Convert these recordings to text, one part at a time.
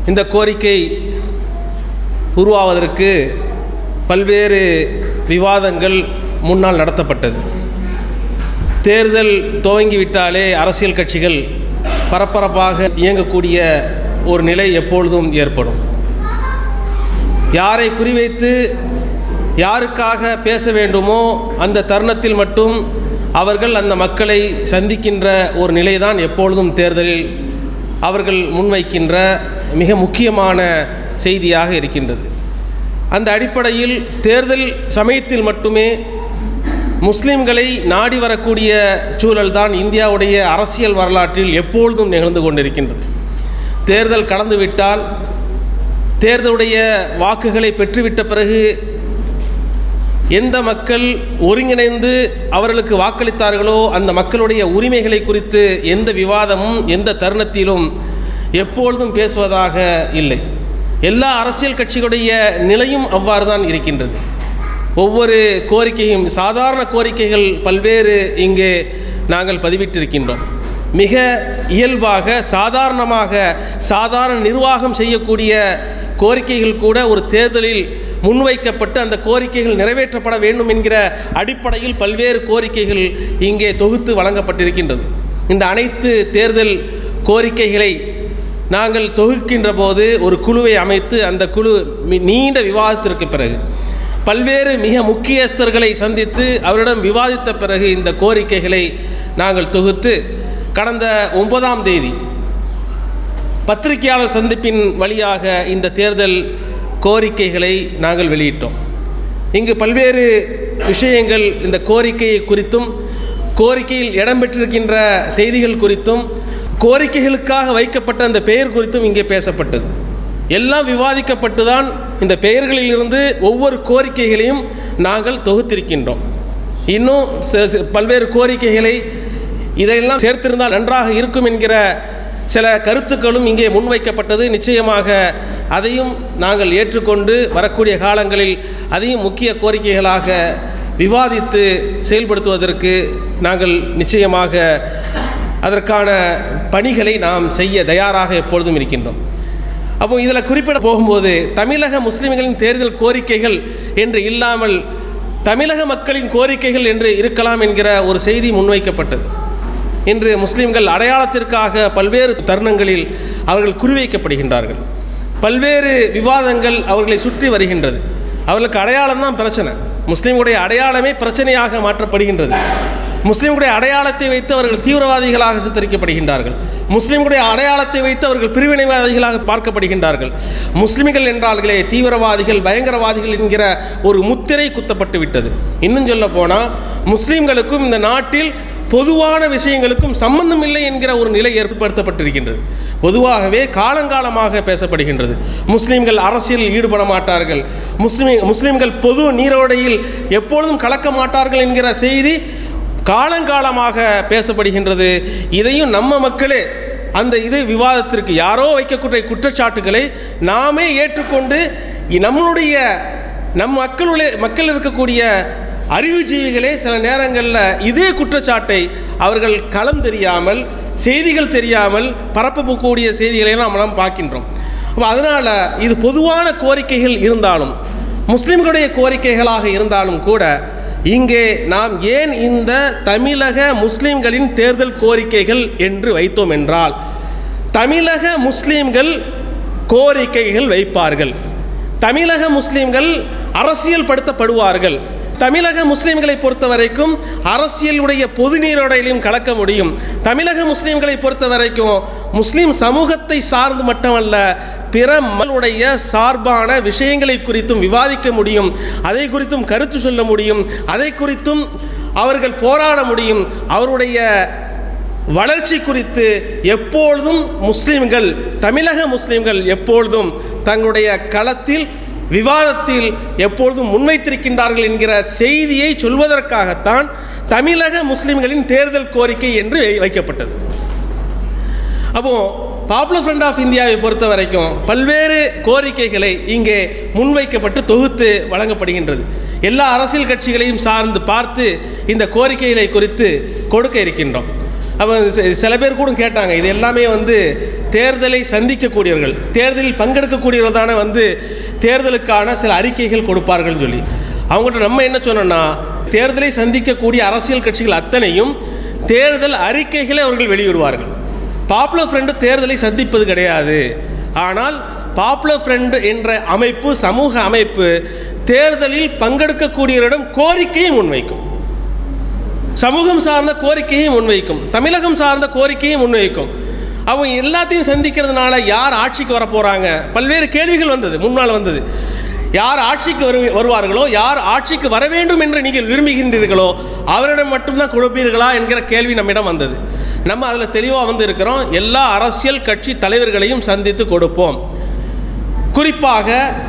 இந்த கோரிக்கை உருவாவதற்கு பல்வேறு விவாதங்கள் முன்னால் நடத்தப்பட்டது தேர்தல் துவங்கிவிட்டாலே அரசியல் கட்சிகள் பரபரப்பாக இயங்கக்கூடிய ஒரு நிலை எப்பொழுதும் ஏற்படும் யாரை குறிவைத்து யாருக்காக பேச வேண்டுமோ அந்த தருணத்தில் மட்டும் அவர்கள் அந்த மக்களை சந்திக்கின்ற ஒரு நிலைதான் எப்பொழுதும் தேர்தலில் அவர்கள் முன்வைக்கின்ற மிக முக்கியமான செய்தியாக இருக்கின்றது அந்த அடிப்படையில் தேர்தல் சமயத்தில் மட்டுமே முஸ்லிம்களை நாடி வரக்கூடிய சூழல் தான் இந்தியாவுடைய அரசியல் வரலாற்றில் எப்பொழுதும் நிகழ்ந்து கொண்டிருக்கின்றது தேர்தல் கடந்துவிட்டால் தேர்தலுடைய வாக்குகளை பெற்றுவிட்ட பிறகு எந்த மக்கள் ஒருங்கிணைந்து அவர்களுக்கு வாக்களித்தார்களோ அந்த மக்களுடைய உரிமைகளை குறித்து எந்த விவாதமும் எந்த தருணத்திலும் எப்பொழுதும் பேசுவதாக இல்லை எல்லா அரசியல் கட்சிகளுடைய நிலையும் அவ்வாறு தான் இருக்கின்றது ஒவ்வொரு கோரிக்கையும் சாதாரண கோரிக்கைகள் பல்வேறு இங்கே நாங்கள் பதிவிட்டிருக்கின்றோம் மிக இயல்பாக சாதாரணமாக சாதாரண நிர்வாகம் செய்யக்கூடிய கோரிக்கைகள் கூட ஒரு தேர்தலில் முன்வைக்கப்பட்டு அந்த கோரிக்கைகள் நிறைவேற்றப்பட வேண்டும் என்கிற அடிப்படையில் பல்வேறு கோரிக்கைகள் இங்கே தொகுத்து வழங்கப்பட்டிருக்கின்றது இந்த அனைத்து தேர்தல் கோரிக்கைகளை நாங்கள் தொகுக்கின்ற போது ஒரு குழுவை அமைத்து அந்த குழு மி- நீண்ட விவாதத்திற்கு பிறகு பல்வேறு மிக முக்கியஸ்தர்களை சந்தித்து அவரிடம் விவாதித்த பிறகு இந்த கோரிக்கைகளை நாங்கள் தொகுத்து கடந்த ஒன்பதாம் தேதி பத்திரிகையாளர் சந்திப்பின் வழியாக இந்த தேர்தல் கோரிக்கைகளை நாங்கள் வெளியிட்டோம் இங்கு பல்வேறு விஷயங்கள் இந்த கோரிக்கையை குறித்தும் கோரிக்கையில் இடம்பெற்றிருக்கின்ற செய்திகள் குறித்தும் கோரிக்கைகளுக்காக வைக்கப்பட்ட அந்த பெயர் குறித்தும் இங்கே பேசப்பட்டது எல்லாம் விவாதிக்கப்பட்டு தான் இந்த பெயர்களிலிருந்து ஒவ்வொரு கோரிக்கைகளையும் நாங்கள் தொகுத்திருக்கின்றோம் இன்னும் சில சி- பல்வேறு கோரிக்கைகளை இதையெல்லாம் சேர்த்திருந்தால் நன்றாக இருக்கும் என்கிற சில கருத்துக்களும் இங்கே முன்வைக்கப்பட்டது நிச்சயமாக அதையும் நாங்கள் ஏற்றுக்கொண்டு வரக்கூடிய காலங்களில் அதையும் முக்கிய கோரிக்கைகளாக விவாதித்து செயல்படுத்துவதற்கு நாங்கள் நிச்சயமாக அதற்கான பணிகளை நாம் செய்ய தயாராக எப்பொழுதும் இருக்கின்றோம் அப்போ இதில் குறிப்பிட போகும்போது தமிழக முஸ்லிம்களின் தேர்தல் கோரிக்கைகள் என்று இல்லாமல் தமிழக மக்களின் கோரிக்கைகள் என்று இருக்கலாம் என்கிற ஒரு செய்தி முன்வைக்கப்பட்டது இன்று முஸ்லிம்கள் அடையாளத்திற்காக பல்வேறு தருணங்களில் அவர்கள் குறிவைக்கப்படுகின்றார்கள் பல்வேறு விவாதங்கள் அவர்களை சுற்றி வருகின்றது அவர்களுக்கு அடையாளம் தான் பிரச்சனை முஸ்லிம்களுடைய அடையாளமே பிரச்சனையாக மாற்றப்படுகின்றது முஸ்லிம்களுடைய அடையாளத்தை வைத்து அவர்கள் தீவிரவாதிகளாக சித்தரிக்கப்படுகின்றார்கள் முஸ்லிம்களுடைய அடையாளத்தை வைத்து அவர்கள் பிரிவினைவாதிகளாக பார்க்கப்படுகின்றார்கள் முஸ்லிம்கள் என்றார்களே தீவிரவாதிகள் பயங்கரவாதிகள் என்கிற ஒரு முத்திரை குத்தப்பட்டு விட்டது இன்னும் சொல்ல போனால் முஸ்லிம்களுக்கும் இந்த நாட்டில் பொதுவான விஷயங்களுக்கும் சம்பந்தம் இல்லை என்கிற ஒரு நிலை ஏற்படுத்தப்பட்டிருக்கின்றது பொதுவாகவே காலங்காலமாக பேசப்படுகின்றது முஸ்லிம்கள் அரசியலில் ஈடுபட மாட்டார்கள் முஸ்லிம் முஸ்லிம்கள் பொது நீரோடையில் எப்பொழுதும் கலக்க மாட்டார்கள் என்கிற செய்தி காலங்காலமாக பேசப்படுகின்றது இதையும் நம்ம மக்களே அந்த இது விவாதத்திற்கு யாரோ வைக்கக்கூடிய குற்றச்சாட்டுகளை நாமே ஏற்றுக்கொண்டு இ- நம்மளுடைய நம் மக்களுடைய மக்கள் இருக்கக்கூடிய அறிவுஜீவிகளே சில நேரங்களில் இதே குற்றச்சாட்டை அவர்கள் களம் தெரியாமல் செய்திகள் தெரியாமல் பரப்பக்கூடிய செய்திகளை நாம் பார்க்கின்றோம் அப்போ அதனால் இது பொதுவான கோரிக்கைகள் இருந்தாலும் முஸ்லிம்களுடைய கோரிக்கைகளாக இருந்தாலும் கூட இங்கே நாம் ஏன் இந்த தமிழக முஸ்லிம்களின் தேர்தல் கோரிக்கைகள் என்று வைத்தோம் என்றால் தமிழக முஸ்லிம்கள் கோரிக்கைகள் வைப்பார்கள் தமிழக முஸ்லிம்கள் அரசியல் படுத்தப்படுவார்கள் தமிழக முஸ்லிம்களை பொறுத்த வரைக்கும் அரசியலுடைய பொது நீரோடையிலும் கலக்க முடியும் தமிழக முஸ்லிம்களை பொறுத்த வரைக்கும் முஸ்லிம் சமூகத்தை சார்ந்து மட்டுமல்ல பிற மக்களுடைய சார்பான விஷயங்களை குறித்தும் விவாதிக்க முடியும் அதை குறித்தும் கருத்து சொல்ல முடியும் அதை குறித்தும் அவர்கள் போராட முடியும் அவருடைய வளர்ச்சி குறித்து எப்பொழுதும் முஸ்லிம்கள் தமிழக முஸ்லிம்கள் எப்பொழுதும் தங்களுடைய களத்தில் விவாதத்தில் எப்பொழுதும் முன்வைத்திருக்கின்றார்கள் என்கிற செய்தியை சொல்வதற்காகத்தான் தமிழக முஸ்லிம்களின் தேர்தல் கோரிக்கை என்று வை- வைக்கப்பட்டது அப்போ பாப்புலர் ஃப்ரண்ட் ஆஃப் இந்தியாவை பொறுத்த வரைக்கும் பல்வேறு கோரிக்கைகளை இங்கே முன்வைக்கப்பட்டு தொகுத்து வழங்கப்படுகின்றது எல்லா அரசியல் கட்சிகளையும் சார்ந்து பார்த்து இந்த கோரிக்கைகளை குறித்து கொடுக்க இருக்கின்றோம் அப்போ சி- சில பேர் கூட கேட்டாங்க இது எல்லாமே வந்து தேர்தலை சந்திக்கக்கூடியவர்கள் தேர்தலில் பங்கெடுக்கக்கூடியவர்கள் தானே வந்து தேர்தலுக்கான சில அறிக்கைகள் கொடுப்பார்கள்னு சொல்லி அவங்கள்ட்ட நம்ம என்ன சொன்னோம்னா தேர்தலை சந்திக்கக்கூடிய அரசியல் கட்சிகள் அத்தனையும் தேர்தல் அறிக்கைகளை அவர்கள் வெளியிடுவார்கள் பாப்புலர் ஃப்ரண்ட் தேர்தலை சந்திப்பது கிடையாது ஆனால் பாப்புலர் ஃப்ரண்ட் என்ற அமைப்பு சமூக அமைப்பு தேர்தலில் பங்கெடுக்கக்கூடியவரிடம் கோரிக்கையை முன்வைக்கும் சமூகம் சார்ந்த கோரிக்கையை முன்வைக்கும் தமிழகம் சார்ந்த கோரிக்கையை முன்வைக்கும் அவங்க எல்லாத்தையும் சந்திக்கிறதுனால யார் ஆட்சிக்கு வர போகிறாங்க பல்வேறு கேள்விகள் வந்தது முன்னால் வந்தது யார் ஆட்சிக்கு வரு வருவார்களோ யார் ஆட்சிக்கு வர வேண்டும் என்று நீங்கள் விரும்புகின்றீர்களோ அவரிடம் மட்டும்தான் கொடுப்பீர்களா என்கிற கேள்வி நம்மிடம் வந்தது நம்ம அதில் தெளிவாக வந்து இருக்கிறோம் எல்லா அரசியல் கட்சி தலைவர்களையும் சந்தித்து கொடுப்போம் குறிப்பாக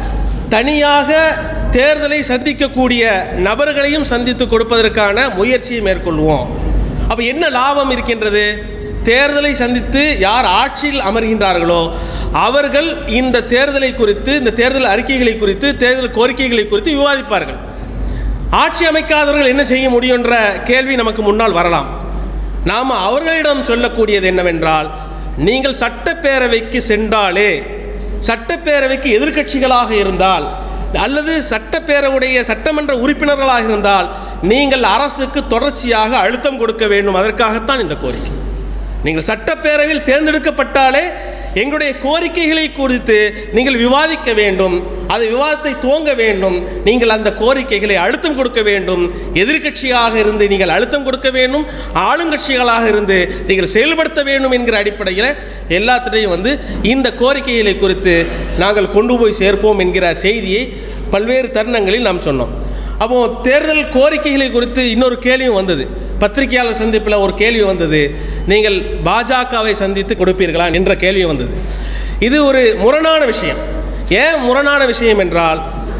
தனியாக தேர்தலை சந்திக்கக்கூடிய நபர்களையும் சந்தித்து கொடுப்பதற்கான முயற்சியை மேற்கொள்வோம் அப்போ என்ன லாபம் இருக்கின்றது தேர்தலை சந்தித்து யார் ஆட்சியில் அமர்கின்றார்களோ அவர்கள் இந்த தேர்தலை குறித்து இந்த தேர்தல் அறிக்கைகளை குறித்து தேர்தல் கோரிக்கைகளை குறித்து விவாதிப்பார்கள் ஆட்சி அமைக்காதவர்கள் என்ன செய்ய முடியும் என்ற கேள்வி நமக்கு முன்னால் வரலாம் நாம் அவர்களிடம் சொல்லக்கூடியது என்னவென்றால் நீங்கள் சட்டப்பேரவைக்கு சென்றாலே சட்டப்பேரவைக்கு எதிர்க்கட்சிகளாக இருந்தால் அல்லது சட்டப்பேரவையுடைய சட்டமன்ற உறுப்பினர்களாக இருந்தால் நீங்கள் அரசுக்கு தொடர்ச்சியாக அழுத்தம் கொடுக்க வேண்டும் அதற்காகத்தான் இந்த கோரிக்கை நீங்கள் சட்டப்பேரவையில் தேர்ந்தெடுக்கப்பட்டாலே எங்களுடைய கோரிக்கைகளை குறித்து நீங்கள் விவாதிக்க வேண்டும் அது விவாதத்தை துவங்க வேண்டும் நீங்கள் அந்த கோரிக்கைகளை அழுத்தம் கொடுக்க வேண்டும் எதிர்க்கட்சியாக இருந்து நீங்கள் அழுத்தம் கொடுக்க வேண்டும் ஆளுங்கட்சிகளாக இருந்து நீங்கள் செயல்படுத்த வேண்டும் என்கிற அடிப்படையில் எல்லாத்திலையும் வந்து இந்த கோரிக்கைகளை குறித்து நாங்கள் கொண்டு போய் சேர்ப்போம் என்கிற செய்தியை பல்வேறு தருணங்களில் நாம் சொன்னோம் அப்போ தேர்தல் கோரிக்கைகளை குறித்து இன்னொரு கேள்வியும் வந்தது பத்திரிகையாளர் சந்திப்பில் ஒரு கேள்வி வந்தது நீங்கள் பாஜகவை சந்தித்து கொடுப்பீர்களா என்ற கேள்வி வந்தது இது ஒரு முரணான விஷயம் ஏன் முரணான விஷயம் என்றால்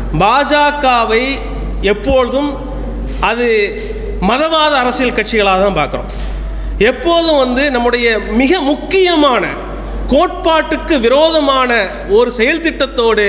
பாஜகவை எப்பொழுதும் அது மதவாத அரசியல் கட்சிகளாக தான் பார்க்குறோம் எப்போதும் வந்து நம்முடைய மிக முக்கியமான கோட்பாட்டுக்கு விரோதமான ஒரு செயல் திட்டத்தோடு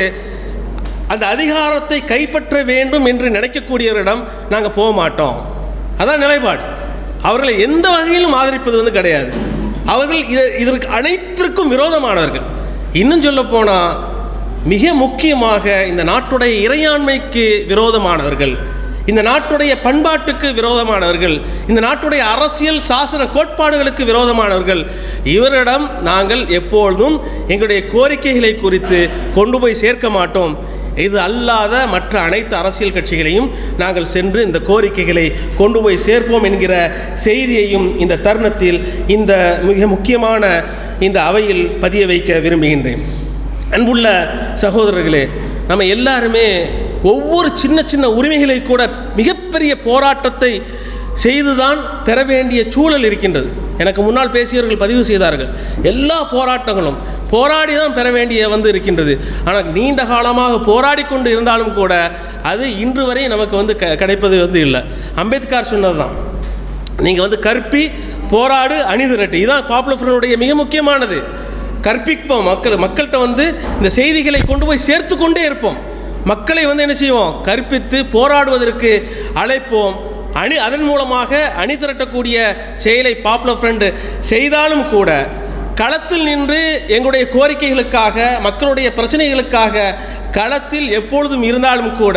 அந்த அதிகாரத்தை கைப்பற்ற வேண்டும் என்று நினைக்கக்கூடியவரிடம் நாங்கள் போக மாட்டோம் அதான் நிலைப்பாடு அவர்களை எந்த வகையிலும் ஆதரிப்பது வந்து கிடையாது அவர்கள் இத இதற்கு அனைத்திற்கும் விரோதமானவர்கள் இன்னும் சொல்ல போனால் மிக முக்கியமாக இந்த நாட்டுடைய இறையாண்மைக்கு விரோதமானவர்கள் இந்த நாட்டுடைய பண்பாட்டுக்கு விரோதமானவர்கள் இந்த நாட்டுடைய அரசியல் சாசன கோட்பாடுகளுக்கு விரோதமானவர்கள் இவரிடம் நாங்கள் எப்பொழுதும் எங்களுடைய கோரிக்கைகளை குறித்து கொண்டு போய் சேர்க்க மாட்டோம் இது அல்லாத மற்ற அனைத்து அரசியல் கட்சிகளையும் நாங்கள் சென்று இந்த கோரிக்கைகளை கொண்டு போய் சேர்ப்போம் என்கிற செய்தியையும் இந்த தருணத்தில் இந்த மிக முக்கியமான இந்த அவையில் பதிய வைக்க விரும்புகின்றேன் அன்புள்ள சகோதரர்களே நம்ம எல்லாருமே ஒவ்வொரு சின்ன சின்ன உரிமைகளை கூட மிகப்பெரிய போராட்டத்தை செய்துதான் பெற வேண்டிய சூழல் இருக்கின்றது எனக்கு முன்னால் பேசியவர்கள் பதிவு செய்தார்கள் எல்லா போராட்டங்களும் போராடி தான் பெற வேண்டிய வந்து இருக்கின்றது ஆனால் நீண்ட காலமாக போராடி கொண்டு இருந்தாலும் கூட அது இன்று வரை நமக்கு வந்து க கிடைப்பது வந்து இல்லை அம்பேத்கர் சொன்னது தான் நீங்கள் வந்து கற்பி போராடு அணிதிரட்டு இதுதான் பாப்புலர் ஃப்ரண்டுடைய மிக முக்கியமானது கற்பிப்போம் மக்கள் மக்கள்கிட்ட வந்து இந்த செய்திகளை கொண்டு போய் சேர்த்து கொண்டே இருப்போம் மக்களை வந்து என்ன செய்வோம் கற்பித்து போராடுவதற்கு அழைப்போம் அணி அதன் மூலமாக அணி திரட்டக்கூடிய செயலை பாப்புலர் ஃப்ரண்ட் செய்தாலும் கூட களத்தில் நின்று எங்களுடைய கோரிக்கைகளுக்காக மக்களுடைய பிரச்சனைகளுக்காக களத்தில் எப்பொழுதும் இருந்தாலும் கூட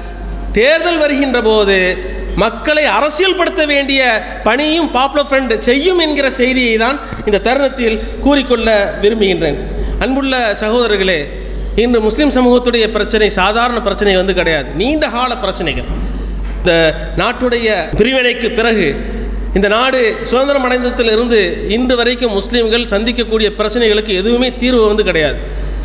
தேர்தல் வருகின்ற போது மக்களை அரசியல்படுத்த வேண்டிய பணியும் பாப்புலர் ஃப்ரண்ட் செய்யும் என்கிற செய்தியை தான் இந்த தருணத்தில் கூறிக்கொள்ள விரும்புகின்றேன் அன்புள்ள சகோதரர்களே இன்று முஸ்லீம் சமூகத்துடைய பிரச்சனை சாதாரண பிரச்சனை வந்து கிடையாது நீண்ட கால பிரச்சனைகள் இந்த நாட்டுடைய பிரிவினைக்கு பிறகு இந்த நாடு சுதந்திரம் அடைந்ததிலிருந்து இன்று வரைக்கும் முஸ்லீம்கள் சந்திக்கக்கூடிய பிரச்சனைகளுக்கு எதுவுமே தீர்வு வந்து கிடையாது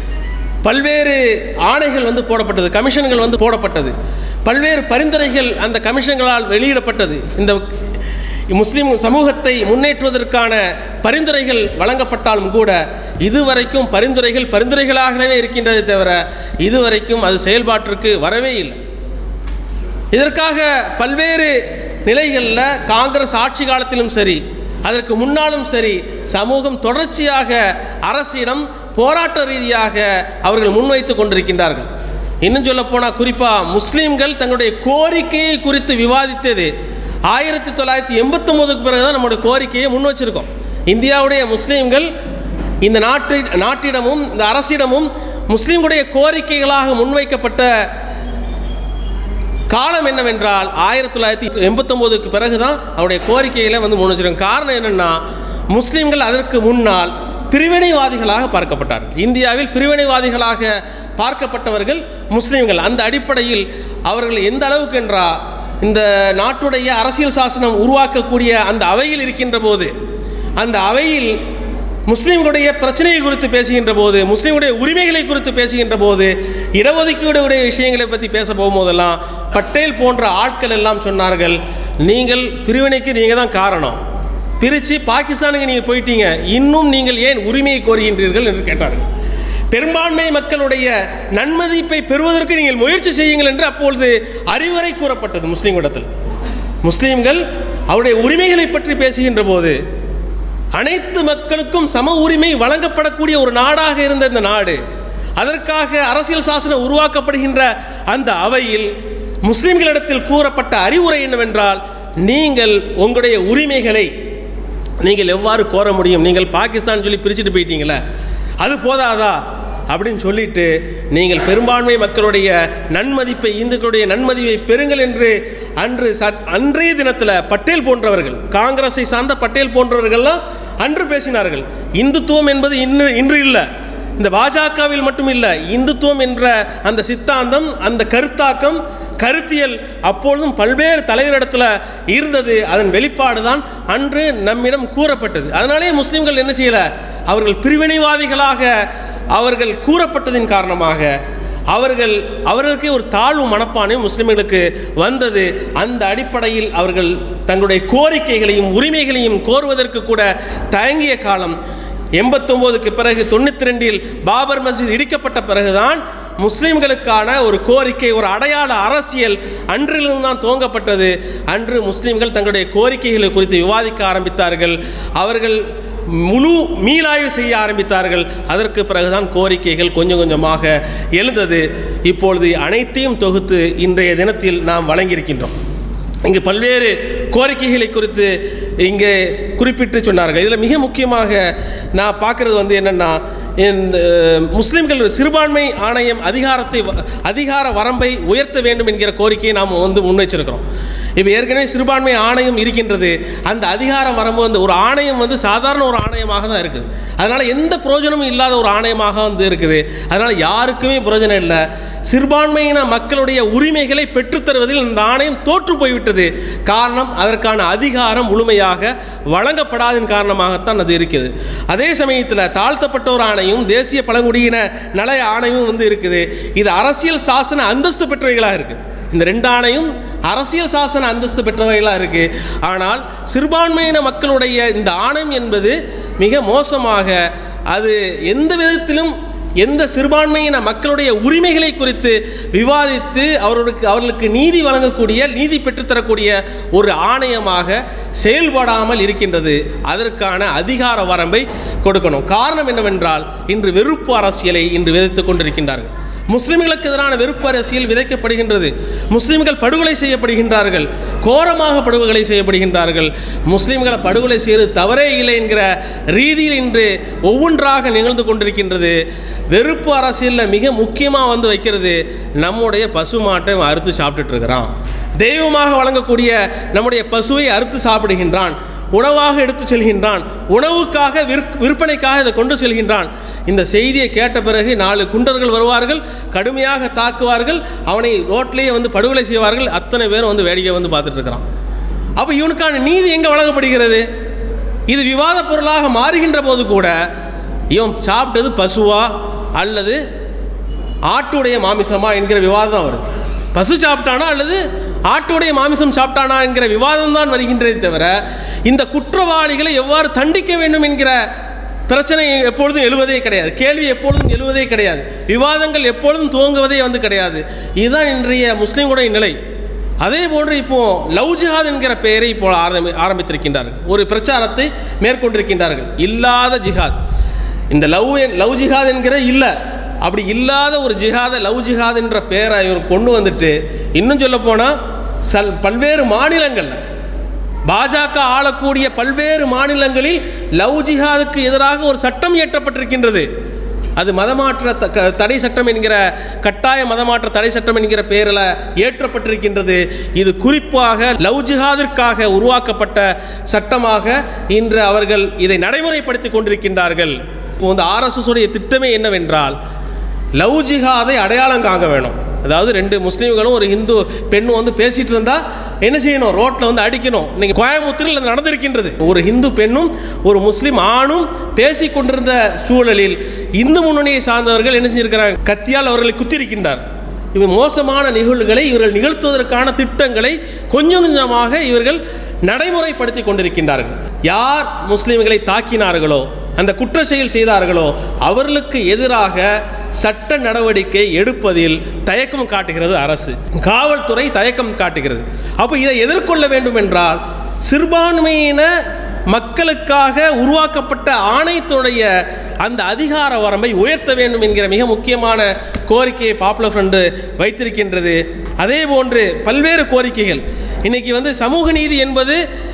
பல்வேறு ஆணைகள் வந்து போடப்பட்டது கமிஷன்கள் வந்து போடப்பட்டது பல்வேறு பரிந்துரைகள் அந்த கமிஷன்களால் வெளியிடப்பட்டது இந்த முஸ்லீம் சமூகத்தை முன்னேற்றுவதற்கான பரிந்துரைகள் வழங்கப்பட்டாலும் கூட இதுவரைக்கும் பரிந்துரைகள் பரிந்துரைகளாகவே இருக்கின்றதே தவிர இதுவரைக்கும் அது செயல்பாட்டிற்கு வரவே இல்லை இதற்காக பல்வேறு நிலைகளில் காங்கிரஸ் ஆட்சி காலத்திலும் சரி அதற்கு முன்னாலும் சரி சமூகம் தொடர்ச்சியாக அரசிடம் போராட்ட ரீதியாக அவர்கள் முன்வைத்து கொண்டிருக்கின்றார்கள் இன்னும் சொல்ல போனால் குறிப்பாக முஸ்லீம்கள் தங்களுடைய கோரிக்கையை குறித்து விவாதித்தது ஆயிரத்தி தொள்ளாயிரத்தி எண்பத்தொம்போதுக்கு பிறகு தான் நம்முடைய கோரிக்கையை முன் வச்சிருக்கோம் இந்தியாவுடைய முஸ்லீம்கள் இந்த நாட்டு நாட்டிடமும் இந்த அரசிடமும் முஸ்லீம்களுடைய கோரிக்கைகளாக முன்வைக்கப்பட்ட காலம் என்னவென்றால் ஆயிரத்தி தொள்ளாயிரத்தி எண்பத்தொம்போதுக்கு பிறகு தான் அவருடைய கோரிக்கைகளை வந்து முன் வச்சிருக்காங்க காரணம் என்னென்னா முஸ்லீம்கள் அதற்கு முன்னால் பிரிவினைவாதிகளாக பார்க்கப்பட்டார்கள் இந்தியாவில் பிரிவினைவாதிகளாக பார்க்கப்பட்டவர்கள் முஸ்லீம்கள் அந்த அடிப்படையில் அவர்கள் எந்த அளவுக்கு என்றால் இந்த நாட்டுடைய அரசியல் சாசனம் உருவாக்கக்கூடிய அந்த அவையில் இருக்கின்ற போது அந்த அவையில் முஸ்லீம்களுடைய பிரச்சனையை குறித்து பேசுகின்ற போது முஸ்லீம்களுடைய உரிமைகளை குறித்து பேசுகின்ற போது இடஒதுக்கீடுடைய விஷயங்களை பற்றி பேச போகும்போதெல்லாம் பட்டேல் போன்ற ஆட்கள் எல்லாம் சொன்னார்கள் நீங்கள் பிரிவினைக்கு நீங்கள் தான் காரணம் பிரித்து பாகிஸ்தானுக்கு நீங்கள் போயிட்டீங்க இன்னும் நீங்கள் ஏன் உரிமையை கோருகின்றீர்கள் என்று கேட்டார்கள் பெரும்பான்மை மக்களுடைய நன்மதிப்பை பெறுவதற்கு நீங்கள் முயற்சி செய்யுங்கள் என்று அப்பொழுது அறிவுரை கூறப்பட்டது முஸ்லீம்களிடத்தில் முஸ்லீம்கள் அவருடைய உரிமைகளை பற்றி பேசுகின்ற போது அனைத்து மக்களுக்கும் சம உரிமை வழங்கப்படக்கூடிய ஒரு நாடாக இருந்த இந்த நாடு அதற்காக அரசியல் சாசனம் உருவாக்கப்படுகின்ற அந்த அவையில் முஸ்லிம்களிடத்தில் கூறப்பட்ட அறிவுரை என்னவென்றால் நீங்கள் உங்களுடைய உரிமைகளை நீங்கள் எவ்வாறு கோர முடியும் நீங்கள் பாகிஸ்தான் சொல்லி பிரிச்சுட்டு போயிட்டீங்களே அது போதாதா அப்படின்னு சொல்லிட்டு நீங்கள் பெரும்பான்மை மக்களுடைய நன்மதிப்பை இந்துக்களுடைய நன்மதிப்பை பெறுங்கள் என்று அன்று சட் அன்றைய தினத்தில் பட்டேல் போன்றவர்கள் காங்கிரஸை சார்ந்த பட்டேல் போன்றவர்கள்லாம் அன்று பேசினார்கள் இந்துத்துவம் என்பது இன்று இன்று இல்லை இந்த பாஜகவில் மட்டும் இல்லை இந்துத்துவம் என்ற அந்த சித்தாந்தம் அந்த கருத்தாக்கம் கருத்தியல் அப்பொழுதும் பல்வேறு தலைவரிடத்தில் இருந்தது அதன் வெளிப்பாடு தான் அன்று நம்மிடம் கூறப்பட்டது அதனாலே முஸ்லீம்கள் என்ன செய்யலை அவர்கள் பிரிவினைவாதிகளாக அவர்கள் கூறப்பட்டதின் காரணமாக அவர்கள் அவர்களுக்கே ஒரு தாழ்வு மனப்பானை முஸ்லிம்களுக்கு வந்தது அந்த அடிப்படையில் அவர்கள் தங்களுடைய கோரிக்கைகளையும் உரிமைகளையும் கோருவதற்கு கூட தயங்கிய காலம் எண்பத்தொம்போதுக்கு பிறகு தொண்ணூற்றி ரெண்டில் பாபர் மஸ்ஜித் இடிக்கப்பட்ட பிறகுதான் முஸ்லீம்களுக்கான ஒரு கோரிக்கை ஒரு அடையாள அரசியல் அன்றிலிருந்து தான் துவங்கப்பட்டது அன்று முஸ்லீம்கள் தங்களுடைய கோரிக்கைகளை குறித்து விவாதிக்க ஆரம்பித்தார்கள் அவர்கள் முழு மீளாய்வு செய்ய ஆரம்பித்தார்கள் அதற்கு பிறகுதான் கோரிக்கைகள் கொஞ்சம் கொஞ்சமாக எழுந்தது இப்பொழுது அனைத்தையும் தொகுத்து இன்றைய தினத்தில் நாம் வழங்கியிருக்கின்றோம் இங்கு பல்வேறு கோரிக்கைகளை குறித்து இங்கே குறிப்பிட்டு சொன்னார்கள் இதில் மிக முக்கியமாக நான் பார்க்குறது வந்து என்னென்னா இந்த முஸ்லீம்கள் சிறுபான்மை ஆணையம் அதிகாரத்தை வ- அதிகார வரம்பை உயர்த்த வேண்டும் என்கிற கோரிக்கையை நாம் வந்து முன்வைச்சிருக்கிறோம் இப்போ ஏற்கனவே சிறுபான்மை ஆணையம் இருக்கின்றது அந்த அதிகார வரம்பு வந்து ஒரு ஆணையம் வந்து சாதாரண ஒரு ஆணையமாக தான் இருக்குது அதனால் எந்த பிரயோஜனமும் இல்லாத ஒரு ஆணையமாக வந்து இருக்குது அதனால் யாருக்குமே பிரயோஜனம் இல்லை சிறுபான்மையின மக்களுடைய உரிமைகளை பெற்றுத்தருவதில் இந்த ஆணையம் தோற்று போய்விட்டது காரணம் அதற்கான அதிகாரம் முழுமையாக வழங்கப்படாதன் காரணமாகத்தான் அது இருக்குது அதே சமயத்தில் தாழ்த்தப்பட்ட ஒரு ஆணையம் தேசிய பழங்குடியின நல ஆணையமும் வந்து இருக்குது இது அரசியல் சாசன அந்தஸ்து பெற்றவைகளாக இருக்குது இந்த ரெண்டு ஆணையும் அரசியல் சாசன அந்தஸ்து பெற்றவைகளாக இருக்குது ஆனால் சிறுபான்மையின மக்களுடைய இந்த ஆணையம் என்பது மிக மோசமாக அது எந்த விதத்திலும் எந்த சிறுபான்மையின மக்களுடைய உரிமைகளை குறித்து விவாதித்து அவர்களுக்கு அவர்களுக்கு நீதி வழங்கக்கூடிய நீதி பெற்றுத்தரக்கூடிய ஒரு ஆணையமாக செயல்படாமல் இருக்கின்றது அதற்கான அதிகார வரம்பை கொடுக்கணும் காரணம் என்னவென்றால் இன்று வெறுப்பு அரசியலை இன்று விதைத்துக் கொண்டிருக்கின்றார்கள் முஸ்லிம்களுக்கு எதிரான வெறுப்பு அரசியல் விதைக்கப்படுகின்றது முஸ்லிம்கள் படுகொலை செய்யப்படுகின்றார்கள் கோரமாக படுகொலை செய்யப்படுகின்றார்கள் முஸ்லிம்களை படுகொலை செய்வது தவறே இல்லை என்கிற ரீதியில் இன்று ஒவ்வொன்றாக நிகழ்ந்து கொண்டிருக்கின்றது வெறுப்பு அரசியலில் மிக முக்கியமாக வந்து வைக்கிறது நம்முடைய பசு மாட்டை அவன் அறுத்து சாப்பிட்டுட்டு இருக்கிறான் தெய்வமாக வழங்கக்கூடிய நம்முடைய பசுவை அறுத்து சாப்பிடுகின்றான் உணவாக எடுத்து செல்கின்றான் உணவுக்காக விற் விற்பனைக்காக இதை கொண்டு செல்கின்றான் இந்த செய்தியை கேட்ட பிறகு நாலு குண்டர்கள் வருவார்கள் கடுமையாக தாக்குவார்கள் அவனை ரோட்லேயே வந்து படுகொலை செய்வார்கள் அத்தனை பேரும் வந்து வேடிக்கை வந்து பார்த்துட்டு இருக்கிறான் அப்போ இவனுக்கான நீதி எங்கே வழங்கப்படுகிறது இது விவாத பொருளாக மாறுகின்ற போது கூட இவன் சாப்பிட்டது பசுவா அல்லது ஆட்டுடைய மாமிசமா என்கிற விவாதம் தான் வருது பசு சாப்பிட்டானா அல்லது ஆட்டுடைய மாமிசம் சாப்பிட்டானா என்கிற விவாதம் தான் வருகின்றதே தவிர இந்த குற்றவாளிகளை எவ்வாறு தண்டிக்க வேண்டும் என்கிற பிரச்சனை எப்பொழுதும் எழுவதே கிடையாது கேள்வி எப்பொழுதும் எழுவதே கிடையாது விவாதங்கள் எப்பொழுதும் துவங்குவதே வந்து கிடையாது இதுதான் இன்றைய முஸ்லீம்களுடைய நிலை அதே போன்று இப்போ லவ் ஜிஹாத் என்கிற பெயரை இப்போ ஆரம்பி ஆரம்பித்திருக்கின்றார்கள் ஒரு பிரச்சாரத்தை மேற்கொண்டிருக்கின்றார்கள் இல்லாத ஜிஹாத் இந்த லவ் லவ் ஜிஹாத் என்கிற இல்லை அப்படி இல்லாத ஒரு ஜிஹாத லவ் ஜிஹாத் என்ற பெயரை இவர் கொண்டு வந்துட்டு இன்னும் சொல்ல போனால் சல் பல்வேறு மாநிலங்களில் பாஜக ஆளக்கூடிய பல்வேறு மாநிலங்களில் லவ் ஜிஹாதுக்கு எதிராக ஒரு சட்டம் இயற்றப்பட்டிருக்கின்றது அது மதமாற்ற த- க- தடை சட்டம் என்கிற கட்டாய மதமாற்ற தடை சட்டம் என்கிற பெயரில் ஏற்றப்பட்டிருக்கின்றது இது குறிப்பாக லவ் ஜிஹாதிற்காக உருவாக்கப்பட்ட சட்டமாக இன்று அவர்கள் இதை நடைமுறைப்படுத்தி கொண்டிருக்கின்றார்கள் இப்போ வந்து ஆர்எஸ்எஸ் உடைய திட்டமே என்னவென்றால் லவ் ஜிஹாதை அடையாளம் காங்க வேணும் அதாவது ரெண்டு முஸ்லீம்களும் ஒரு இந்து பெண்ணும் வந்து பேசிட்டு இருந்தா என்ன செய்யணும் ரோட்ல வந்து அடிக்கணும் இன்னைக்கு கோயம்புத்தூரில் இது நடந்திருக்கின்றது ஒரு இந்து பெண்ணும் ஒரு முஸ்லீம் ஆணும் பேசி கொண்டிருந்த சூழலில் இந்து முன்னணியை சார்ந்தவர்கள் என்ன செஞ்சிருக்கிறாங்க கத்தியால் அவர்களை குத்திருக்கின்றார் இவை மோசமான நிகழ்வுகளை இவர்கள் நிகழ்த்துவதற்கான திட்டங்களை கொஞ்சம் கொஞ்சமாக இவர்கள் நடைமுறைப்படுத்தி கொண்டிருக்கின்றார்கள் யார் முஸ்லிம்களை தாக்கினார்களோ அந்த குற்ற செயல் செய்தார்களோ அவர்களுக்கு எதிராக சட்ட நடவடிக்கை எடுப்பதில் தயக்கம் காட்டுகிறது அரசு காவல்துறை தயக்கம் காட்டுகிறது அப்போ இதை எதிர்கொள்ள வேண்டும் என்றால் சிறுபான்மையின மக்களுக்காக உருவாக்கப்பட்ட ஆணையத்துடைய அந்த அதிகார வரம்பை உயர்த்த வேண்டும் என்கிற மிக முக்கியமான கோரிக்கையை பாப்புலர் ஃப்ரண்ட் வைத்திருக்கின்றது அதே போன்று பல்வேறு கோரிக்கைகள் இன்னைக்கு வந்து சமூக நீதி என்பது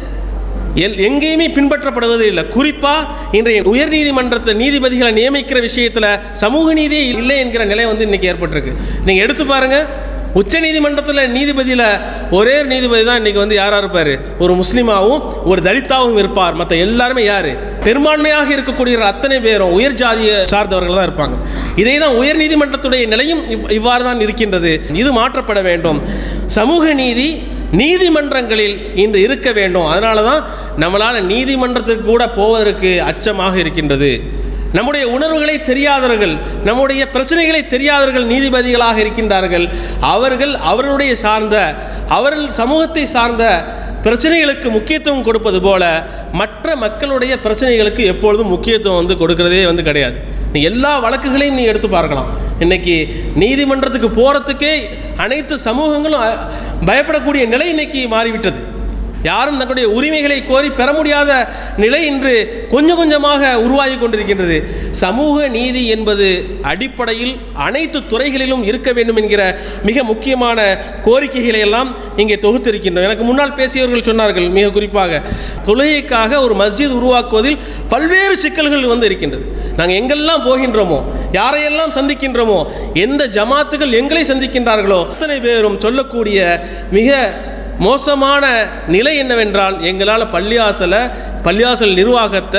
எல் எங்கேயுமே பின்பற்றப்படுவது இல்லை குறிப்பாக இன்றைய உயர்நீதிமன்றத்தை நீதிபதிகளை நியமிக்கிற விஷயத்தில் சமூக நீதியே இல்லை என்கிற நிலை வந்து இன்னைக்கு ஏற்பட்டிருக்கு நீங்கள் எடுத்து பாருங்க உச்ச நீதிமன்றத்தில் நீதிபதியில் ஒரே ஒரு நீதிபதி தான் இன்னைக்கு வந்து யாராக இருப்பார் ஒரு முஸ்லீமாவும் ஒரு தலித்தாவும் இருப்பார் மற்ற எல்லாருமே யார் பெரும்பான்மையாக இருக்கக்கூடிய அத்தனை பேரும் உயர் ஜாதியை சார்ந்தவர்கள் தான் இருப்பாங்க இதை தான் உயர் நீதிமன்றத்துடைய நிலையும் இவ்- இவ்வாறு தான் இருக்கின்றது இது மாற்றப்பட வேண்டும் சமூக நீதி நீதிமன்றங்களில் இன்று இருக்க வேண்டும் அதனால தான் நம்மளால் நீதிமன்றத்துக்கு கூட போவதற்கு அச்சமாக இருக்கின்றது நம்முடைய உணர்வுகளை தெரியாதவர்கள் நம்முடைய பிரச்சனைகளை தெரியாதவர்கள் நீதிபதிகளாக இருக்கின்றார்கள் அவர்கள் அவர்களுடைய சார்ந்த அவர்கள் சமூகத்தை சார்ந்த பிரச்சனைகளுக்கு முக்கியத்துவம் கொடுப்பது போல மற்ற மக்களுடைய பிரச்சனைகளுக்கு எப்பொழுதும் முக்கியத்துவம் வந்து கொடுக்கறதே வந்து கிடையாது நீ எல்லா வழக்குகளையும் நீ எடுத்து பார்க்கலாம் இன்னைக்கு நீதிமன்றத்துக்கு போகிறதுக்கே அனைத்து சமூகங்களும் அ- பயப்படக்கூடிய நிலை இன்னைக்கு மாறிவிட்டது யாரும் தங்களுடைய உரிமைகளை கோரி பெற முடியாத நிலை இன்று கொஞ்சம் கொஞ்சமாக உருவாகி கொண்டிருக்கின்றது சமூக நீதி என்பது அடிப்படையில் அனைத்து துறைகளிலும் இருக்க வேண்டும் என்கிற மிக முக்கியமான கோரிக்கைகளை எல்லாம் இங்கே தொகுத்திருக்கின்றோம் எனக்கு முன்னால் பேசியவர்கள் சொன்னார்கள் மிக குறிப்பாக தொழுகைக்காக ஒரு மஸ்ஜித் உருவாக்குவதில் பல்வேறு சிக்கல்கள் வந்து இருக்கின்றது நாங்கள் எங்கெல்லாம் போகின்றோமோ யாரையெல்லாம் சந்திக்கின்றோமோ எந்த ஜமாத்துகள் எங்களை சந்திக்கின்றார்களோ அத்தனை பேரும் சொல்லக்கூடிய மிக மோசமான நிலை என்னவென்றால் எங்களால் பள்ளியாசலை பள்ளியாசல் நிர்வாகத்தை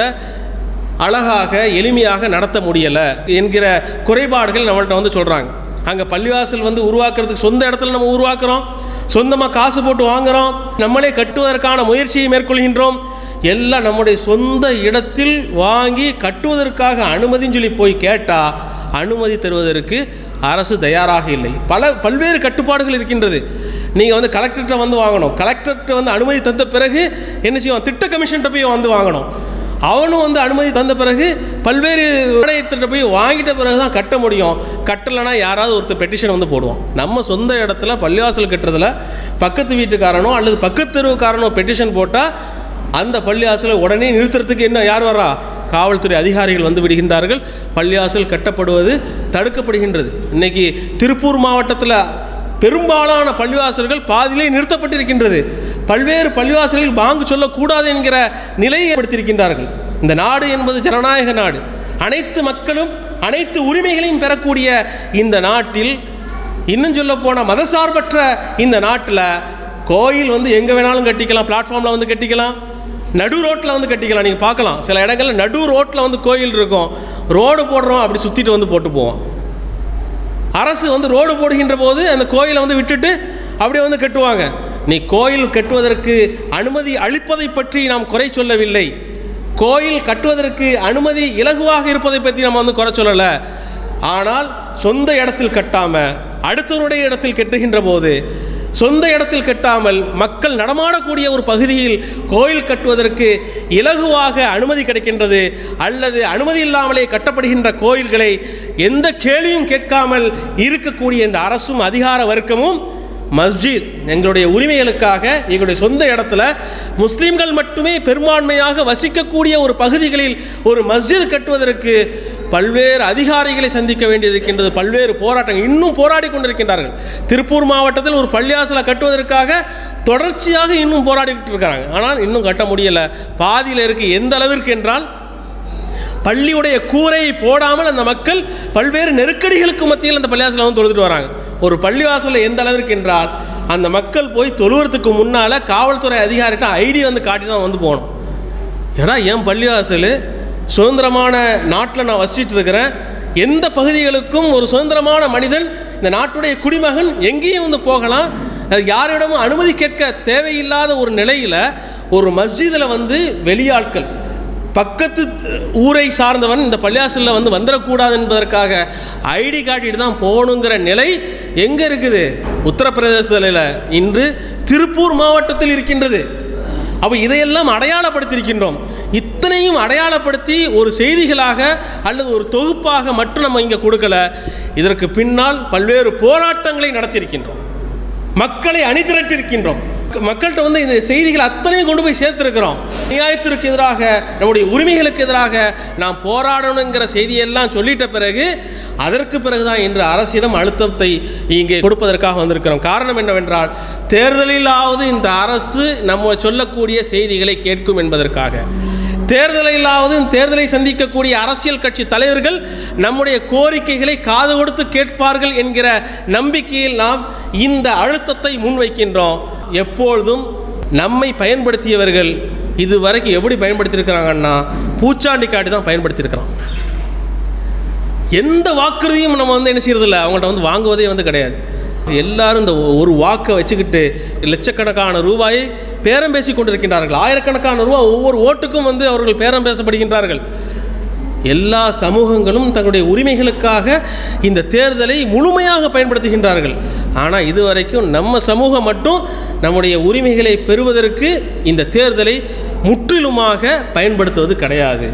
அழகாக எளிமையாக நடத்த முடியலை என்கிற குறைபாடுகள் நம்மள்ட்ட வந்து சொல்கிறாங்க அங்கே பள்ளிவாசல் வந்து உருவாக்குறதுக்கு சொந்த இடத்துல நம்ம உருவாக்குறோம் சொந்தமாக காசு போட்டு வாங்குறோம் நம்மளே கட்டுவதற்கான முயற்சியை மேற்கொள்கின்றோம் எல்லாம் நம்முடைய சொந்த இடத்தில் வாங்கி கட்டுவதற்காக அனுமதின்னு சொல்லி போய் கேட்டால் அனுமதி தருவதற்கு அரசு தயாராக இல்லை பல பல்வேறு கட்டுப்பாடுகள் இருக்கின்றது நீங்கள் வந்து கலெக்டர்கிட்ட வந்து வாங்கணும் கலெக்டர்கிட்ட வந்து அனுமதி தந்த பிறகு என்ன செய்வோம் திட்ட கமிஷன்கிட்ட போய் வந்து வாங்கணும் அவனும் வந்து அனுமதி தந்த பிறகு பல்வேறு ஆணையத்திட்ட போய் வாங்கிட்ட பிறகு தான் கட்ட முடியும் கட்டலைன்னா யாராவது ஒருத்தர் பெட்டிஷன் வந்து போடுவோம் நம்ம சொந்த இடத்துல பள்ளிவாசல் கட்டுறதுல பக்கத்து வீட்டுக்காரனோ அல்லது பக்கத்து தெருவுக்காரனோ பெட்டிஷன் போட்டால் அந்த பள்ளிவாசலை உடனே நிறுத்துறதுக்கு என்ன யார் வரா காவல்துறை அதிகாரிகள் வந்து விடுகின்றார்கள் பள்ளிவாசல் கட்டப்படுவது தடுக்கப்படுகின்றது இன்னைக்கு திருப்பூர் மாவட்டத்தில் பெரும்பாலான பள்ளிவாசல்கள் பாதியிலே நிறுத்தப்பட்டிருக்கின்றது பல்வேறு பள்ளிவாசல்கள் பாங்கு சொல்லக்கூடாது என்கிற நிலையை ஏற்படுத்தியிருக்கின்றார்கள் இந்த நாடு என்பது ஜனநாயக நாடு அனைத்து மக்களும் அனைத்து உரிமைகளையும் பெறக்கூடிய இந்த நாட்டில் இன்னும் சொல்ல போனால் மதசார்பற்ற இந்த நாட்டில் கோயில் வந்து எங்கே வேணாலும் கட்டிக்கலாம் பிளாட்ஃபார்மில் வந்து கட்டிக்கலாம் நடு ரோட்டில் வந்து கட்டிக்கலாம் நீங்கள் பார்க்கலாம் சில இடங்களில் நடு ரோட்டில் வந்து கோயில் இருக்கும் ரோடு போடுறோம் அப்படி சுற்றிட்டு வந்து போட்டு போவோம் அரசு வந்து ரோடு போடுகின்ற போது அந்த கோயிலை வந்து விட்டுட்டு அப்படியே வந்து கட்டுவாங்க நீ கோயில் கட்டுவதற்கு அனுமதி அளிப்பதை பற்றி நாம் குறை சொல்லவில்லை கோயில் கட்டுவதற்கு அனுமதி இலகுவாக இருப்பதை பற்றி நம்ம வந்து குறை சொல்லலை ஆனால் சொந்த இடத்தில் கட்டாமல் அடுத்தவருடைய இடத்தில் கட்டுகின்ற போது சொந்த இடத்தில் கட்டாமல் மக்கள் நடமாடக்கூடிய ஒரு பகுதியில் கோயில் கட்டுவதற்கு இலகுவாக அனுமதி கிடைக்கின்றது அல்லது அனுமதி இல்லாமலே கட்டப்படுகின்ற கோயில்களை எந்த கேள்வியும் கேட்காமல் இருக்கக்கூடிய இந்த அரசும் அதிகார வர்க்கமும் மஸ்ஜித் எங்களுடைய உரிமைகளுக்காக எங்களுடைய சொந்த இடத்துல முஸ்லீம்கள் மட்டுமே பெரும்பான்மையாக வசிக்கக்கூடிய ஒரு பகுதிகளில் ஒரு மஸ்ஜித் கட்டுவதற்கு பல்வேறு அதிகாரிகளை சந்திக்க வேண்டியிருக்கின்றது பல்வேறு போராட்டங்கள் இன்னும் போராடி கொண்டிருக்கின்றார்கள் திருப்பூர் மாவட்டத்தில் ஒரு பள்ளியாசலை கட்டுவதற்காக தொடர்ச்சியாக இன்னும் போராடிக்கிட்டு இருக்காங்க ஆனால் இன்னும் கட்ட முடியலை பாதியில் இருக்கு எந்த அளவிற்கு என்றால் பள்ளியுடைய கூரையை போடாமல் அந்த மக்கள் பல்வேறு நெருக்கடிகளுக்கு மத்தியில் அந்த பள்ளிவாசலில் வந்து தொழுதுட்டு வராங்க ஒரு பள்ளிவாசலில் எந்த அளவிற்கு என்றால் அந்த மக்கள் போய் தொழுவறதுக்கு முன்னால் காவல்துறை அதிகாரிகிட்ட ஐடி வந்து காட்டி தான் வந்து போகணும் ஏன்னா என் பள்ளிவாசல் சுதந்திரமான நாட்டில் நான் வசிச்சிட்டு இருக்கிறேன் எந்த பகுதிகளுக்கும் ஒரு சுதந்திரமான மனிதன் இந்த நாட்டுடைய குடிமகன் எங்கேயும் வந்து போகலாம் அது யாரிடமும் அனுமதி கேட்க தேவையில்லாத ஒரு நிலையில் ஒரு மஸ்ஜிதில் வந்து வெளியாட்கள் பக்கத்து ஊரை சார்ந்தவன் இந்த பள்ளியாசலில் வந்து வந்துடக்கூடாது என்பதற்காக ஐடி காட்டிட்டு தான் போகணுங்கிற நிலை எங்கே இருக்குது உத்தரப்பிரதேசத்தில் இன்று திருப்பூர் மாவட்டத்தில் இருக்கின்றது அப்போ இதையெல்லாம் அடையாளப்படுத்தியிருக்கின்றோம் இத்தனையும் அடையாளப்படுத்தி ஒரு செய்திகளாக அல்லது ஒரு தொகுப்பாக மட்டும் நம்ம இங்கே கொடுக்கல இதற்கு பின்னால் பல்வேறு போராட்டங்களை நடத்தியிருக்கின்றோம் மக்களை அணிதிரட்டிருக்கின்றோம் மக்கள்கிட்ட வந்து இந்த செய்திகள் அத்தனையும் கொண்டு போய் சேர்த்திருக்கிறோம் நியாயத்திற்கு எதிராக நம்முடைய உரிமைகளுக்கு எதிராக நாம் போராடணுங்கிற செய்தியெல்லாம் சொல்லிட்ட பிறகு அதற்கு பிறகுதான் இன்று அரசிடம் அழுத்தத்தை இங்கே கொடுப்பதற்காக வந்திருக்கிறோம் காரணம் என்னவென்றால் தேர்தலிலாவது இந்த அரசு நம்ம சொல்லக்கூடிய செய்திகளை கேட்கும் என்பதற்காக தேர்தலிலாவது தேர்தலை சந்திக்கக்கூடிய அரசியல் கட்சி தலைவர்கள் நம்முடைய கோரிக்கைகளை காது கொடுத்து கேட்பார்கள் என்கிற நம்பிக்கையில் நாம் இந்த அழுத்தத்தை முன்வைக்கின்றோம் எப்பொழுதும் நம்மை பயன்படுத்தியவர்கள் இதுவரைக்கும் எப்படி பயன்படுத்தியிருக்கிறாங்கன்னா பூச்சாண்டி காட்டி தான் பயன்படுத்தியிருக்கிறான் எந்த வாக்குறுதியும் நம்ம வந்து என்ன செய்யறதில்ல அவங்கள்ட்ட வந்து வாங்குவதே வந்து கிடையாது எல்லாரும் இந்த ஒரு வாக்கை வச்சுக்கிட்டு லட்சக்கணக்கான ரூபாயை பேரம் பேசி கொண்டிருக்கின்றார்கள் ஆயிரக்கணக்கான ரூபாய் ஒவ்வொரு ஓட்டுக்கும் வந்து அவர்கள் பேரம் பேசப்படுகின்றார்கள் எல்லா சமூகங்களும் தங்களுடைய உரிமைகளுக்காக இந்த தேர்தலை முழுமையாக பயன்படுத்துகின்றார்கள் ஆனால் இதுவரைக்கும் நம்ம சமூகம் மட்டும் நம்முடைய உரிமைகளை பெறுவதற்கு இந்த தேர்தலை முற்றிலுமாக பயன்படுத்துவது கிடையாது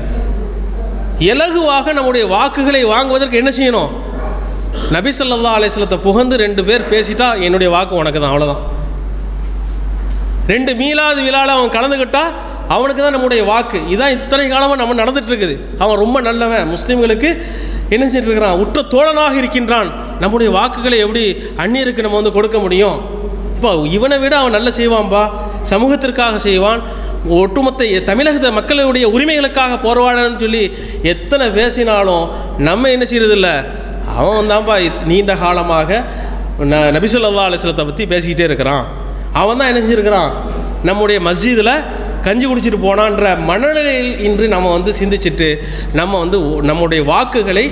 இலகுவாக நம்முடைய வாக்குகளை வாங்குவதற்கு என்ன செய்யணும் நபி ஸல்லல்லாஹு அலைஹி வஸல்லத்தை புகழ்ந்து ரெண்டு பேர் பேசிட்டா என்னுடைய வாக்கு உனக்கு தான் அவ்வளோதான் ரெண்டு மீளாது விழாவில் அவன் கலந்துக்கிட்டா அவனுக்கு தான் நம்முடைய வாக்கு இதான் இத்தனை காலமாக நம்ம நடந்துட்டு இருக்குது அவன் ரொம்ப நல்லவன் முஸ்லீம்களுக்கு என்ன செஞ்சுட்டு இருக்கிறான் உற்ற தோழனாக இருக்கின்றான் நம்முடைய வாக்குகளை எப்படி அந்நியருக்கு நம்ம வந்து கொடுக்க முடியும் இப்போ இவனை விட அவன் நல்ல செய்வான்பா சமூகத்திற்காக செய்வான் ஒட்டுமொத்த எ- தமிழக மக்களுடைய உரிமைகளுக்காக போராடணும்னு சொல்லி எத்தனை பேசினாலும் நம்ம என்ன செய்யறதில்ல அவன் வந்தான்பா இத்- நீண்ட காலமாக ந நபிசல்லா அலிஸ்லத்தை பற்றி பேசிக்கிட்டே இருக்கிறான் அவன் தான் என்ன செஞ்சிருக்கிறான் நம்முடைய மஸ்ஜிதில் கஞ்சி குடிச்சிட்டு போனான்ற மனநிலையில் இன்று நம்ம வந்து சிந்திச்சிட்டு நம்ம வந்து ஒ- நம்முடைய வாக்குகளை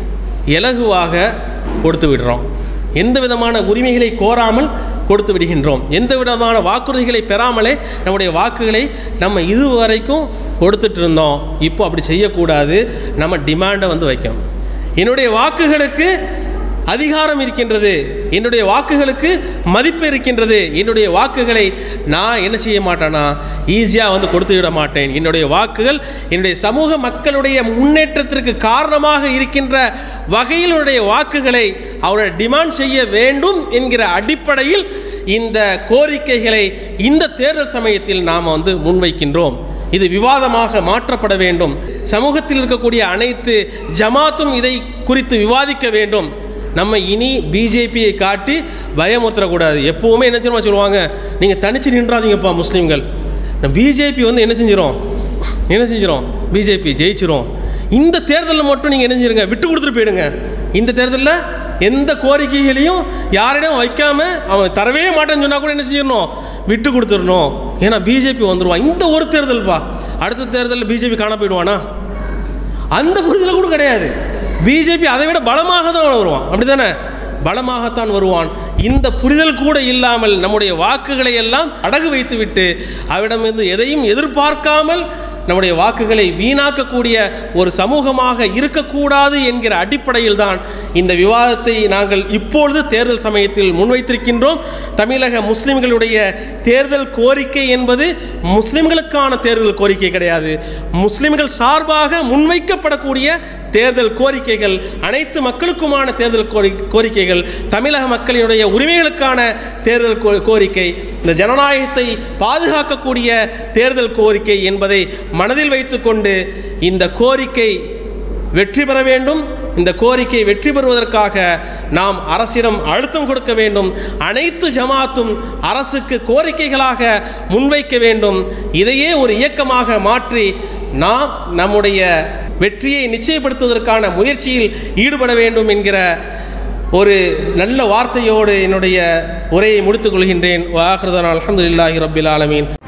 இலகுவாக கொடுத்து விடுறோம் எந்த விதமான உரிமைகளை கோராமல் கொடுத்து விடுகின்றோம் எந்த விதமான வாக்குறுதிகளை பெறாமலே நம்முடைய வாக்குகளை நம்ம இதுவரைக்கும் கொடுத்துட்டு இருந்தோம் இப்போ அப்படி செய்யக்கூடாது நம்ம டிமாண்டை வந்து வைக்கணும் என்னுடைய வாக்குகளுக்கு அதிகாரம் இருக்கின்றது என்னுடைய வாக்குகளுக்கு மதிப்பு இருக்கின்றது என்னுடைய வாக்குகளை நான் என்ன செய்ய மாட்டேனா ஈஸியாக வந்து கொடுத்து விட மாட்டேன் என்னுடைய வாக்குகள் என்னுடைய சமூக மக்களுடைய முன்னேற்றத்திற்கு காரணமாக இருக்கின்ற வகையில் என்னுடைய வாக்குகளை அவருடைய டிமாண்ட் செய்ய வேண்டும் என்கிற அடிப்படையில் இந்த கோரிக்கைகளை இந்த தேர்தல் சமயத்தில் நாம் வந்து முன்வைக்கின்றோம் இது விவாதமாக மாற்றப்பட வேண்டும் சமூகத்தில் இருக்கக்கூடிய அனைத்து ஜமாத்தும் இதை குறித்து விவாதிக்க வேண்டும் நம்ம இனி பிஜேபியை காட்டி பயமுறுத்தக்கூடாது எப்பவுமே என்ன தெரியுமா சொல்லுவாங்க நீங்கள் தனிச்சு நின்றாதீங்கப்பா முஸ்லீம்கள் பிஜேபி வந்து என்ன செஞ்சிரும் என்ன செஞ்சிரும் பிஜேபி ஜெயிச்சிரும் இந்த தேர்தலில் மட்டும் நீங்கள் என்ன செஞ்சிருங்க விட்டு கொடுத்துட்டு போயிடுங்க இந்த தேர்தலில் எந்த கோரிக்கைகளையும் யாரிடம் வைக்காம அவன் தரவே மாட்டேன்னு சொன்னா கூட என்ன செஞ்சிடணும் விட்டு கொடுத்துடணும் ஏன்னா பிஜேபி வந்துருவான் இந்த ஒரு தேர்தல்ப்பா அடுத்த தேர்தலில் பிஜேபி காண போயிடுவானா அந்த புரிதல் கூட கிடையாது பிஜேபி அதை விட பலமாக தான் வருவான் அப்படி தானே பலமாகத்தான் வருவான் இந்த புரிதல் கூட இல்லாமல் நம்முடைய வாக்குகளை எல்லாம் அடகு வைத்துவிட்டு அவரிடமிருந்து எதையும் எதிர்பார்க்காமல் நம்முடைய வாக்குகளை வீணாக்கக்கூடிய ஒரு சமூகமாக இருக்கக்கூடாது என்கிற அடிப்படையில் தான் இந்த விவாதத்தை நாங்கள் இப்பொழுது தேர்தல் சமயத்தில் முன்வைத்திருக்கின்றோம் தமிழக முஸ்லிம்களுடைய தேர்தல் கோரிக்கை என்பது முஸ்லிம்களுக்கான தேர்தல் கோரிக்கை கிடையாது முஸ்லிம்கள் சார்பாக முன்வைக்கப்படக்கூடிய தேர்தல் கோரிக்கைகள் அனைத்து மக்களுக்குமான தேர்தல் கோரி கோரிக்கைகள் தமிழக மக்களினுடைய உரிமைகளுக்கான தேர்தல் கோ- கோரிக்கை இந்த ஜனநாயகத்தை பாதுகாக்கக்கூடிய தேர்தல் கோரிக்கை என்பதை மனதில் வைத்துக்கொண்டு இந்த கோரிக்கை வெற்றி பெற வேண்டும் இந்த கோரிக்கை வெற்றி பெறுவதற்காக நாம் அரசிடம் அழுத்தம் கொடுக்க வேண்டும் அனைத்து ஜமாத்தும் அரசுக்கு கோரிக்கைகளாக முன்வைக்க வேண்டும் இதையே ஒரு இயக்கமாக மாற்றி நாம் நம்முடைய வெற்றியை நிச்சயப்படுத்துவதற்கான முயற்சியில் ஈடுபட வேண்டும் என்கிற ஒரு நல்ல வார்த்தையோடு என்னுடைய உரையை முடித்துக் கொள்கின்றேன் வாஹ்ரதன் அலமதுல்லாஹி ரபில் ஆலமீன்